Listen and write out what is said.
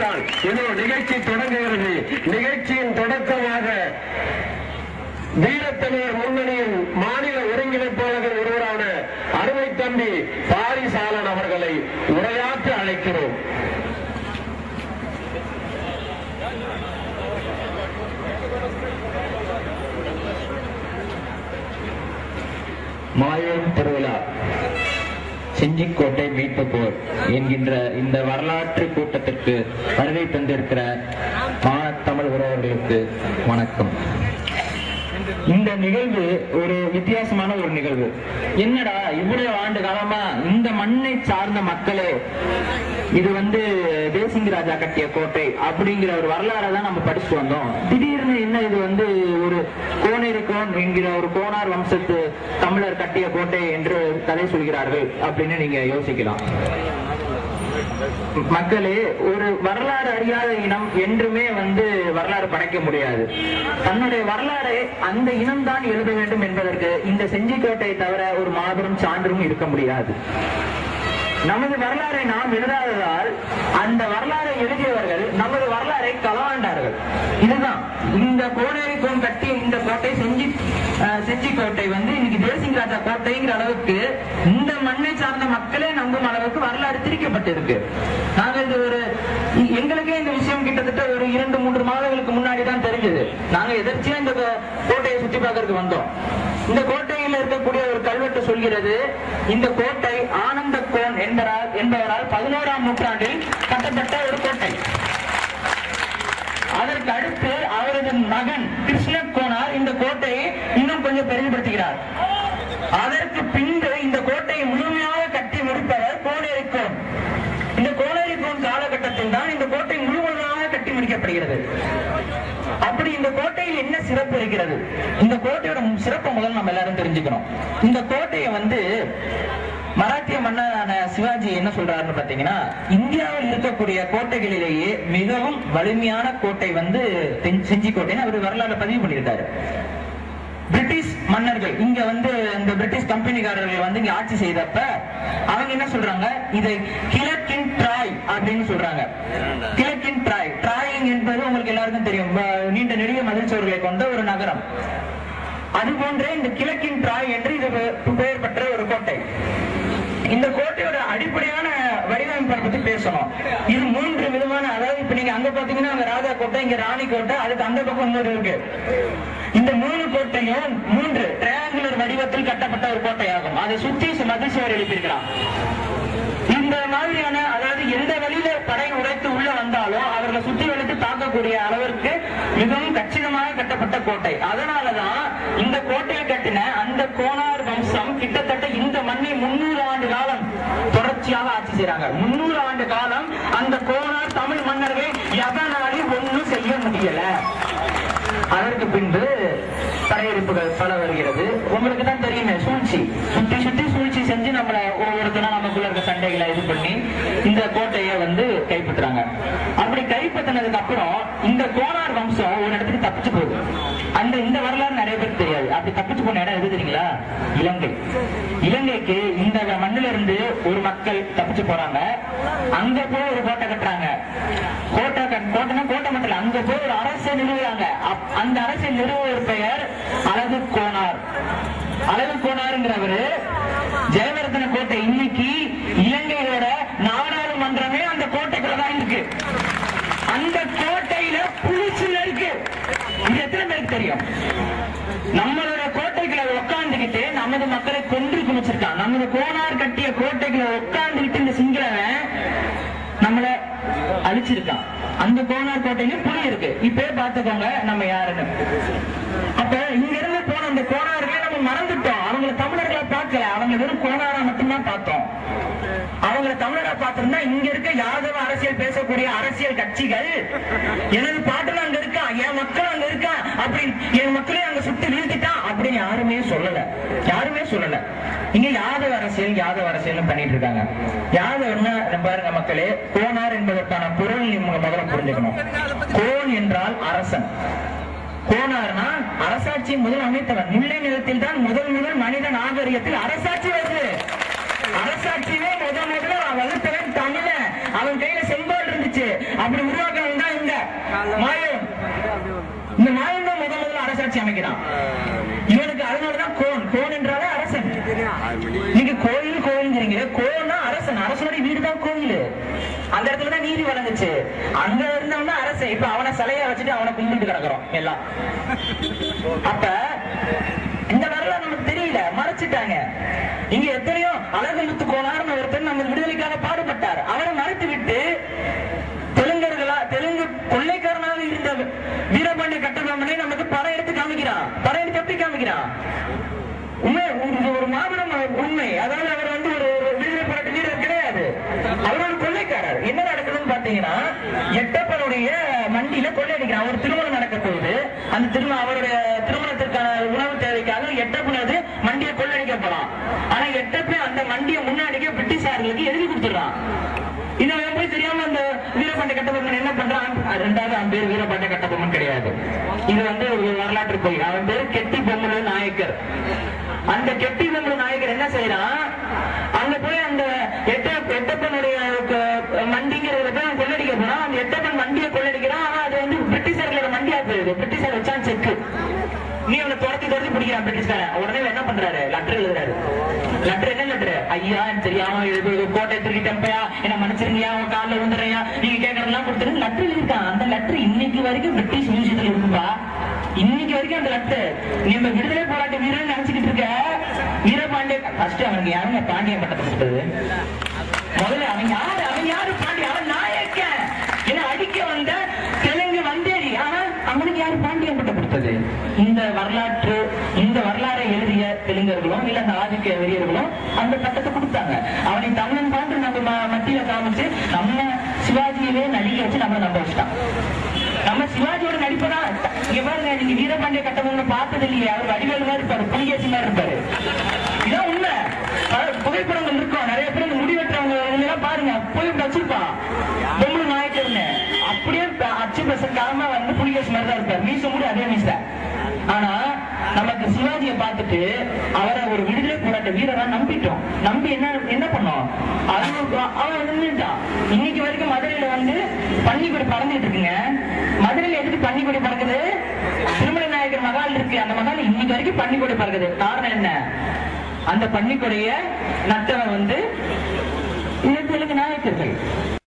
விட்டால் இதோ நிகழ்ச்சி தொடங்குகிறது நிகழ்ச்சியின் தொடக்கமாக வீரத்தமிழர் முன்னணியின் மாநில ஒருங்கிணைப்பாளர்கள் ஒருவரான அருமை தம்பி பாரிசாலன் அவர்களை உரையாற்ற அழைக்கிறோம் மாயூர் திருவிழா செஞ்சிக்கோட்டை மீட்பு போர் என்கின்ற இந்த வரலாற்று கூட்டத்திற்கு வருகை தந்திருக்கிற மானத்தமிழ் உறவர்களுக்கு வணக்கம் இந்த நிகழ்வு ஒரு வித்தியாசமான ஒரு நிகழ்வு என்னடா இவ்வளவு ஆண்டு காலமா இந்த மண்ணை சார்ந்த மக்களே இது வந்து தேசிங்க ராஜா கட்டிய கோட்டை அப்படிங்கிற ஒரு வரலாறை தான் நம்ம படிச்சுட்டு வந்தோம் திடீர்னு என்ன இது வந்து ஒரு கோனேரிக்கோன் என்கிற ஒரு கோனார் வம்சத்து தமிழர் கட்டிய கோட்டை என்று கதை சொல்கிறார்கள் அப்படின்னு நீங்க யோசிக்கலாம் மக்களே ஒரு வரலாறு அறியாத இனம் என்றுமே வந்து வரலாறு படைக்க முடியாது தன்னுடைய வரலாறை அந்த இனம்தான் எழுத வேண்டும் என்பதற்கு இந்த செஞ்சிக்கோட்டை தவிர ஒரு மாபெரும் சான்றும் இருக்க முடியாது நமது வரலாறை நாம் எழுதாததால் அந்த வரலாறை எழுதியவர்கள் நமது வரலாறை களவாண்டார்கள் இதுதான் இந்த கோனேரிக்கோன் கட்டிய இந்த கோட்டை செஞ்சி அஹ், செஞ்சி கோட்டை வந்து இன்னைக்கு தேசிங்க ராஜா கோட்டைங்கிற அளவுக்கு இந்த மண்ணை சார்ந்த மக்களே நம்பும் அளவுக்கு வரலாறு திரிக்கப்பட்டிருக்கு நாங்க இது ஒரு எ- எங்களுக்கே இந்த விஷயம் கிட்டத்தட்ட ஒரு இரண்டு மூன்று மாதங்களுக்கு முன்னாடி தான் தெரிஞ்சது நாங்க எதர்ச்சியா இந்த கோ- கோட்டையை சுத்தி பார்க்கறதுக்கு வந்தோம் இந்த கோட்டையில் இருக்கக்கூடிய ஒரு கல்வெட்டு சொல்கிறது இந்த கோட்டை ஆனந்த கோன் என்பவரால் என்பவரால் பதினோராம் நூற்றாண்டில் கட்டப்பட்ட ஒரு கோட்டை அதற்கு அடுத்து அவரது மகன் கிருஷ்ண கோனார் இந்த கோட்டையை இன்னும் கொஞ்சம் பெரிதுபடுத்துகிறார் அதற்கு பின்பு இந்த கோட்டையை முழுமையாக கட்டி முடிப்பவர் கோனேரி கோன் இந்த கோனேரி கோன் காலகட்டத்தில் தான் இந்த கோட்டை முழுவதுமாக கட்டி முடிக்கப்படுகிறது அப்படி இந்த கோட்டையில் என்ன சிறப்பு இருக்கிறது இந்த கோட்டையோட சிறப்பு முதல்ல நம்ம எல்லாரும் தெரிஞ்சுக்கணும் இந்த கோட்டையை வந்து மராட்டிய மன்னரான சிவாஜி என்ன சொல்றாருன்னு பாத்தீங்கன்னா இந்தியாவில் இருக்கக்கூடிய கோட்டைகளிலேயே மிகவும் வலிமையான கோட்டை வந்து தென்- செஞ்சி கோட்டைன்னு அவர் வரலாறு பதிவு பண்ணியிருக்காரு பிரிட்டிஷ் மன்னர்கள் இங்க வந்து இந்த பிரிட்டிஷ் கம்பெனிக்காரர்கள் வந்து இங்க ஆட்சி செய்தப்ப அவங்க என்ன சொல்றாங்க இதை கிழக்கின் ட்ராய் அப்படின்னு சொல்றாங்க கிழக்கின் ட்ராய் ட்ராயிங் என்பது உங்களுக்கு எல்லாருக்கும் தெரியும் வ- நீண்ட நெடிய மதில் சுவர்களை கொண்ட ஒரு நகரம் அது போன்றே இந்த கிழக்கின் ட்ராய் என்று இது பெ- பெயர் பெற்ற ஒரு கோட்டை இந்த கோட்டையோட அடிப்படையான வடிவமைப்பை பத்தி பேசணும் இது மூன்று விதமான அதாவது இப்ப நீங்க அங்க பாத்தீங்கன்னா அங்க ராஜா கோட்டை இங்க ராணி கோட்டை அதுக்கு அந்த பக்கம் இன்னொரு இருக்கு இந்த மூணு கோட்டையும் மூன்று ட்ரையாங்குலர் வடிவத்தில் கட்டப்பட்ட ஒரு கோட்டையாகும் அதை சுற்றி சு- மதில் சுவர் எழுப்பியிருக்கிறான் இந்த மாதிரியான அதாவது எந்த வழியில படை உடைத்து உள்ள வந்தாலும் அவர்களை சுற்றி வளைத்து தாக்கக்கூடிய அளவிற்கு மிகவும் கச்சிதமாக கட்டப்பட்ட கோட்டை அதனாலதான் இந்த கோட்டையை கட்டின அந்த கோனார் வம்சம் கிட்டத்தட்ட இந்த மண்ணை முன்னூறு ஆண்டு காலம் தொடர்ச்சியாக ஆட்சி செய்றாங்க முன்னூறு ஆண்டு காலம் அந்த கோனார் தமிழ் மன்னர்கள் எவனாலையும் ஒண்ணும் செய்ய முடியல அதற்கு பின்பு படையெடுப்புகள் பல வருகிறது உங்களுக்கு தான் தெரியுமே சூழ்ச்சி சுற்றி சுற்றி சூழ்ச்சி செஞ்சு நம்மள ஒவ்வொருத்தரும் நமக்குள்ள இருக்க சண்டைகளை இது பண்ணி இந்த கோட்டையை வந்து கைப்பற்றுறாங்க அப்படி கைப்பற்றினதுக்கு அப்புறம் இந்த கோனார் வம்சம் ஒரு இடத்துக்கு தப்பிச்சு போகுது அந்த இந்த வரலாறு நிறைய பேருக்கு தெரியாது அப்படி தப்பிச்சு போன இடம் எது தெரியுங்களா இலங்கை இலங்கைக்கு இந்த மண்ணில இருந்து ஒரு மக்கள் தப்பிச்சு போறாங்க அங்க போய் ஒரு கோட்டை கட்டுறாங்க கோட்டை கட்- கோட்டைனா கோட்டை மட்டும் இல்ல அங்க போய் ஒரு அரசை நிறுவுறாங்க அப்- அந்த அரசை நிறுவுவர் பெயர் அழகு கோனார் அழகு கோனாருங்கிறவரு ஜெயவர்தன கோட்டை இன்னைக்கு இலங்கையோட நாடாளுமன்றமே அந்த கோட்டைக்குள்ள தான் இருக்கு அந்த கோட்டையில புலிச்சுல இருக்கு இது எத்தனை பேருக்கு தெரியும் நம்மளோட கோட்டைகளை உட்கார்ந்துகிட்டு நமது மக்களை கொன்று குமிச்சிருக்கான் நமது கோனார் கட்டிய கோட்டைகளை உட்கார்ந்துகிட்டு இந்த சிங்களவன் நம்மள அழிச்சிருக்கான் அந்த கோனார் கோட்டையிலும் புலி இருக்கு இப்பயே பாத்துக்கோங்க நம்ம யாருன்னு அப்ப இங்க இருந்து போன அந்த கோனார்களை நம்ம மறந்துட்டோம் அவங்கள தமிழர்களை பார்க்கல அவங்க வெறும் கோனாரா மட்டும்தான் பார்த்தோம் அவங்கள தமிழரா பார்த்திருந்தா இங்க இருக்க யாதவ அரசியல் பேசக்கூடிய அரசியல் கட்சிகள் எனது பாட்டுல அங்க இருக்கான் என் மக்கள் அங்க இருக்கான் அப்படி என் மக்களே அங்க சுட்டு வீழ்த்திட்டான் அப்படின்னு யாருமே சொல்லல யாருமே சொல்லல இங்க யாதவ அரசியல் யாதவ அரசியல் பண்ணிட்டு இருக்காங்க யாதவர்னா பாருங்க மக்களே கோனார் என்பதற்கான பொருள் நீங்க முதல்ல புரிஞ்சுக்கணும் கோன் என்றால் அரசன் கோனார்னா அரசாட்சி முதல் அமைத்தவன் முல்லை நிலத்தில் தான் முதல் முதல் மனித நாகரிகத்தில் அரசாட்சி வருது அரசாட்சியே முத முதல்ல வகுத்தவன் தமிழன் அவன் கையில செங்கோல் இருந்துச்சு அப்படி உருவாக்குறது தான் இந்த மாயம் இந்த மாயம் தான் முதல் முதல்ல அரசாட்சி அமைக்கிறான் இவனுக்கு அதனாலதான் கோன் கோன் என்றாலே அரசன் நீங்க கோயில் கோயில்ங்கிறீங்க கோன்னா அரசன் அரசனுடைய வீடு தான் கோயில் அந்த இடத்துல தான் நீதி வழங்குச்சு அங்க இருந்தவன் தான் அரசன் இப்ப அவனை சிலைய வச்சுட்டு அவனை கும்பிட்டு கிடக்குறோம் எல்லாம் அப்ப இந்த வரலாறு நமக்கு தெரியல மறைச்சிட்டாங்க இங்க எத்தனையோ அழகுமுத்து கோனார்னு ஒருத்தர் நம்ம விடுதலைக்காக பாடுபட்டார் அவரை மறைத்து விட்டு தெலுங்கர்களா தெலுங்கு கொள்ளைக்காரனாக இருந்த வீரபாண்டிய கட்டபொம்மனை நமக்கு படம் எடுத்து காமிக்கிறான் படம் எடுத்து எப்படி காமிக்கிறான் உண்மை இது ஒரு மாபெரும் உண்மை அதாவது அவர் வந்து ஒரு ஒரு விடுதலை போராட்ட வீரர் கிடையாது அவர் ஒரு கொள்ளைக்காரர் என்ன நடக்குதுன்னு பாத்தீங்கன்னா எட்டப்பனுடைய மண்டியில கொள்ளையடிக்கிறான் ஒரு திருமணம் நடக்க போகுது அந்த திருமணம் அவருடைய திருமணத்திற்கான உணவு தேவைக்காக எட்டப்பனது மண்டியை கொள்ளையடிக்க போறான் ஆனா எட்டப்ப அந்த மண்டியை முன்னாடியே பிரிட்டிஷார்களுக்கு எழுதி கொடுத்துடுறான் இது அவன் போய் தெரியாம அந்த வீரபாண்டிய கட்டபொம்மன் என்ன பண்றான் அது ரெண்டாவது அவன் பேர் வீரபாண்டிய கட்டபொம்மன் கிடையாது இது வந்து ஒரு வரலாற்று போய் அவன் பேர் கெட்டி பொம்மலு நாயக்கர் அந்த கெட்டி பொம்மலு நாயக்கர் என்ன செய்யறான் அங்க போய் அந்த எட்ட எட்டப்பனுடைய க- மண்டிங்கிறதுல போய் அவன் கொள்ளடிக்க போறான் அந்த எட்டப்பன் மண்டியை கொள்ளடிக்கிறான் ஆனா அது வந்து பிரிட்டிஷார்களோட மண்டியா போயிருது பிரிட்டிஷார் வச்சான் செக்கு நீ அவனை துரத்தி துரத்தி பிடிக்கிறான் பிரிட்டிஷ்காரன் உடனே இவன் என்ன பண்றாரு லெட்டர் எழுதுறாரு லெட்டர் என்ன லெட்டர் ஐயா எனக்கு தெரியாம எழுது கோட்டை திருடிட்டப்பையா என்ன மன்னிச்சிருங்கயா உங்க காலில் விழுந்துறையா நீங்க கேட்கறதெல்லாம் கொடுத்துரு லெட்டர் எழுதிருக்கான் அந்த லெட்டர் இன்னைக்கு வரைக்கும் பிரிட்டிஷ் மியூசியத்துல இருக்குப்பா இன்னைக்கு வரைக்கும் அந்த லெட்டர் நம்ம விடுதலை போராட்ட வீரன் நினைச்சுக்கிட்டு இருக்க வீரபாண்டிய ஃபர்ஸ்ட் அவனுக்கு யாருங்க பாண்டியன் பட்டத்தை கொடுத்தது முதல்ல அவன் யாரு அவன் யாரு பாண்டிய அவன் நாயக்கன் என்ன அடிக்க வந்த தெலுங்கு வந்தேரி ஆனா அவனுக்கு யாரு பாண்டியன் பட்டம் கொடுத்தது இந்த வரலாற்று இந்த வரலாறை எழுதிய தெலுங்கர்களும் இல்ல அந்த ஆதிக்க வெறியர்களும் அந்த பட்டத்தை கொடுத்தாங்க அவனை தமிழன் பாண்டு நம்ம ம- மத்தியில காமிச்சு நம்ம சிவாஜியவே நடிக்க வச்சு நம்மளை நம்ப வச்சுட்டான் நம்ம சிவாஜியோட நடிப்பதான் இங்க பாருங்க நீங்க வீரபாண்டிய கட்டபொம்மனை பார்த்தது இல்லையே அவர் வடிவேல் மாதிரி இருப்பாரு புலிகேசி மாதிரி இருப்பாரு இதான் உண்மை அதாவது புகைப்படங்கள் இருக்கும் நிறைய பேர் இந்த முடி வெட்டுறவங்க இதெல்லாம் பாருங்க புகைப்படம் வச்சிருப்பான் பொம்பளை நாயக்கர்னு அப்படியே ப- அச்சு பசக்காம வந்து புலிகேசி மாதிரி தான் இருப்பார் மீச முடி அதே மீச ஆனா நமக்கு சிவாஜியை பார்த்துட்டு அவரை ஒரு விடுதலை போராட்ட வீரரா நம்பிட்டோம் நம்பி என்ன என்ன பண்ணோம் அவன் அவன் நின்னுட்டான் இன்னைக்கு வரைக்கும் மதுரையில வந்து பன்னிக்குடி பறந்துட்டு இருக்குங்க மதுரையில எதுக்கு பன்னிக்குடி பறக்குது திருமலை நாயக்கர் மகால் இருக்கு அந்த மகால் இன்னைக்கு வரைக்கும் பன்னிக்குடி பறக்குது காரணம் என்ன அந்த பன்னிக்குடைய நட்டவன் வந்து இந்த தெலுங்கு நாயக்கர்கள்